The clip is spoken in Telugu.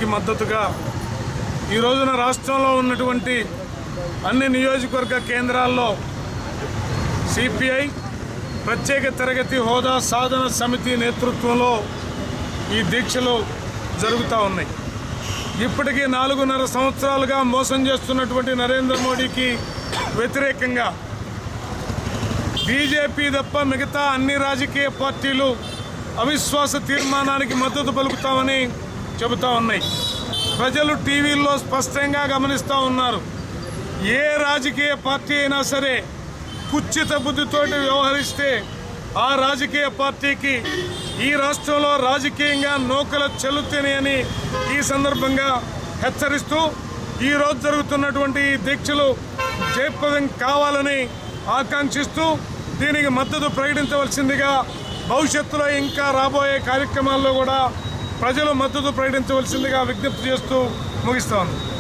దీక్షకి మద్దతుగా ఈ రోజున రాష్ట్రంలో ఉన్నటువంటి అన్ని నియోజకవర్గ కేంద్రాల్లో సిపిఐ ప్రత్యేక తరగతి హోదా సాధన సమితి నేతృత్వంలో ఈ దీక్షలు జరుగుతూ ఉన్నాయి ఇప్పటికీ నాలుగున్నర సంవత్సరాలుగా మోసం చేస్తున్నటువంటి నరేంద్ర మోడీకి వ్యతిరేకంగా బీజేపీ తప్ప మిగతా అన్ని రాజకీయ పార్టీలు అవిశ్వాస తీర్మానానికి మద్దతు పలుకుతామని చెబుతా ఉన్నాయి ప్రజలు టీవీల్లో స్పష్టంగా గమనిస్తూ ఉన్నారు ఏ రాజకీయ పార్టీ అయినా సరే కుచ్చిత బుద్ధితోటి వ్యవహరిస్తే ఆ రాజకీయ పార్టీకి ఈ రాష్ట్రంలో రాజకీయంగా నూకల చెల్లుతేనే అని ఈ సందర్భంగా హెచ్చరిస్తూ ఈ రోజు జరుగుతున్నటువంటి ఈ దీక్షలు జయప్రదం కావాలని ఆకాంక్షిస్తూ దీనికి మద్దతు ప్రకటించవలసిందిగా భవిష్యత్తులో ఇంకా రాబోయే కార్యక్రమాల్లో కూడా ప్రజలు మద్దతు ప్రకటించవలసిందిగా విజ్ఞప్తి చేస్తూ ముగిస్తాను